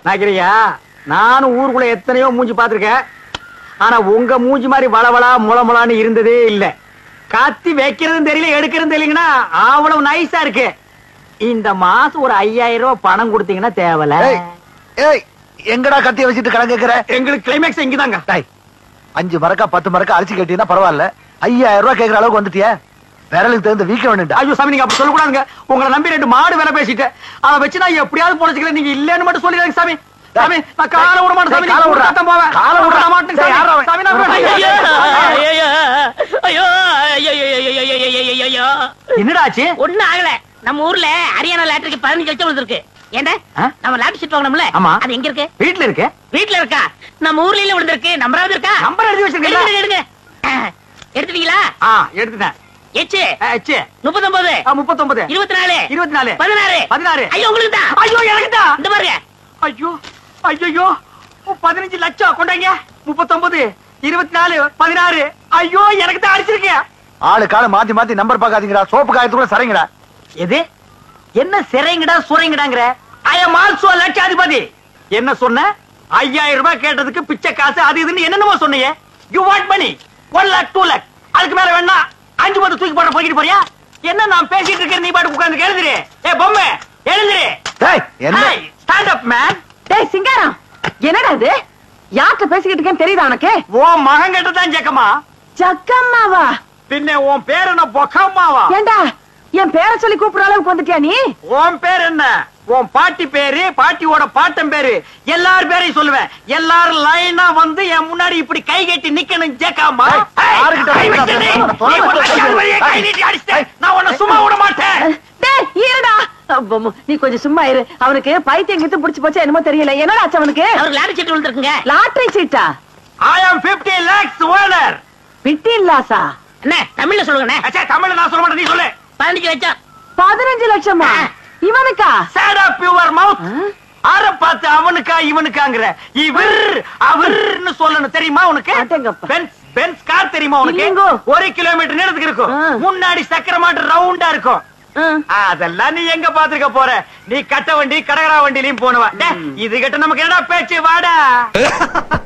நாக்கிரியா நானும் ஊருக்குள்ள எத்தனையோ மூஞ்சி பார்த்திருக்கேன் ஆனா உங்க மூஞ்சி மாதிரி வளவளா முளமுளான்னு இருந்ததே இல்ல கத்தி வைக்கிறதும் தெரியல எடுக்கிறதும் தெரியலங்கன்னா அவ்வளவு நைஸா இருக்கு இந்த மாசம் ஒரு ஐயாயிரம் ரூபாய் பணம் கொடுத்தீங்கன்னா தேவல ஏய் ஏய் எங்கடா கத்திய வச்சுட்டு கடன் கேக்குற எங்களுக்கு கிளைமேக்ஸ் இங்கதாங்க டேய் அஞ்சு மரக்கா பத்து மரக்கா அரிசி கட்டினா பரவாயில்ல ஐயாயிரம் ரூபாய் கேக்குற அளவுக்கு வந்துட்டியே விரலுக்கு தகுந்த வீக்க வேணும்டா ஐயோ சாமி நீங்க அப்படி சொல்லக்கூடாதுங்க உங்களை நம்பி ரெண்டு மாடு வேலை பேசிட்டு அதை வச்சு நான் எப்படியாவது பொழைச்சிக்கிறேன் நீங்க இல்லன்னு மட்டும் சொல்லிடுங்க சாமி சாமி நான் காலை விட மாட்டேன் சாமி காலை நீங்க விடுறா. விடாதான் போவேன் காலை விடுறா. விட மாட்டேன் டேய், யார்றா அவன்? சாமி நான் விட ஐயோ, மாட்டேன். ஐயோ, ஐயோ, ஐயோ, ஐயோ, ஐயோ, ஐயோ, ஐயோ, ஐயோ, ஐயோ. என்னடா ஆச்சு ஒண்ணும் ஆகல நம்ம ஊர்ல ஹரியானா லாட்டரிக்கு பதினஞ்சு லட்சம் விழுந்திருக்கு ஏண்டா ஆ? நம்ம லாட்டரி சீட் வாங்கணும்ல ஆமா. அது எங்க இருக்கு வீட்டுல இருக்கு வீட்ல இருக்கா நம்ம ஊர்ல விழுந்திருக்கு நம்பராவது இருக்கா நம்பர் எழுதி எடுங்க வச்சிருக்கீங்களா எடுங்க ஆ, எடுத்துட்டீங்களா ஆ எடுத்துட்டேன் எச்சு ஆ, ச்சே. முப்பத்தொன்பது ஆ, முப்பத்தொன்பது இருபத்தி நாலு இருபத்தி நாலு பதினாறு பதினாறு ஐயோ உங்களுக்கு தான் ஐயோ எனக்கு இந்த பாருங்க ஐயோ ஐயோ பதினஞ்சு லட்சம் கொண்டாங்க முப்பத்தொன்பது இருபத்தி நாலு பதினாறு ஐயோ எனக்கு தான் அடிச்சிருக்கேன் ஆளு கால மாத்தி மாத்தி நம்பர் பாக்காதீங்கடா சோப்பு காயத்துக்குள்ள சரிங்கடா எது என்ன சிறைங்கடா சுரைங்கடாங்கிற ஐ எம் ஆல்சோ லட்சாதிபதி என்ன சொன்ன ஐயாயிரம் ரூபாய் கேட்டதுக்கு பிச்சை காசு அது இதுன்னு என்னென்னமோ சொன்னீங்க you want money one lakh two lakh அதுக்கு மேல வேணா அஞ்சு பத்து தூக்கி போட போய்கிட்டு போறியா என்ன நான் பேசிட்டு இருக்கேன் நீ பாட்டு உட்கார்ந்து எழுதுரு ஏ பொம்மை எழுதுரு டேய் என்ன ஸ்டாண்ட் அப் மேன் டேய் சிங்காரம் என்னடா இது யார்கிட்ட பேசிக்கிட்டு இருக்கேன்னு தெரியுதா உனக்கு ஓ மகன் கிட்ட தான் ஜக்கம்மா ஜக்கம்மாவா பின்ன உன் பேர் என்ன பொக்கம்மாவா ஏண்டா என் பேரை சொல்லி கூப்பிடுற அளவுக்கு வந்துட்டியா நீ உன் பேர் என்ன உன் பாட்டி பேரு பாட்டியோட பாட்டன் பேரு எல்லார் பேரையும் சொல்லுவேன் எல்லாரும் லைனா வந்து என் முன்னாடி இப்படி கை கட்டி நிக்கணும் ஜேக்காமா ஏய், யாருகிட்ட கை பேசுறா வச்சு நீ, பேசுறா? நீ ஒரு லட்சம் வழியே கை நீட்டி அடிச்சிட்ட. நான் உன்னை சும்மா விட மாட்டேன் டேய் இருடா அப்பம், நீ கொஞ்சம் சும்மா இரு அவனுக்கு பைத்தியம் கித்து புடிச்சு போச்சா என்னமோ தெரியல என்னடா ஆச்சு அவனுக்கு அவருக்கு லாட்டரி சீட் விழுந்திருக்குங்க லாட்டரி சீட்டா I am 50 lakhs owner பிட்டின் Lhasa என்ன தமிழ்ல சொல்லுங்கண்ணே அச்சா தமிழ்ல நான் சொல்ல மாட்டேன் நீ சொல்லு பதினஞ்சு லட்சம் பதினஞ்சு லட்சமா இவனுக்கா சேட் அப் யுவர் மவுத் ஆ? அற பார்த்து அவனுக்கா இவனுக்காங்கிற இவர் அவர்னு சொல்லணும் தெரியுமா உனக்கு அடேங்கப்பா. பென்ஸ் பென்ஸ் கார் தெரியுமா உனக்கு இல்லைங்கோ. ஒரு கிலோமீட்டர் நீளத்துக்கு இருக்கும் ஆ. முன்னாடி சக்கர மாட்டு ரவுண்டா இருக்கும் ஆ. அதெல்லாம் நீ எங்க பாத்துக்க போற நீ கட்ட வண்டி கடகரா வண்டிலையும் போனவ டே, இது கிட்ட நமக்கு என்னடா பேச்சு வாடா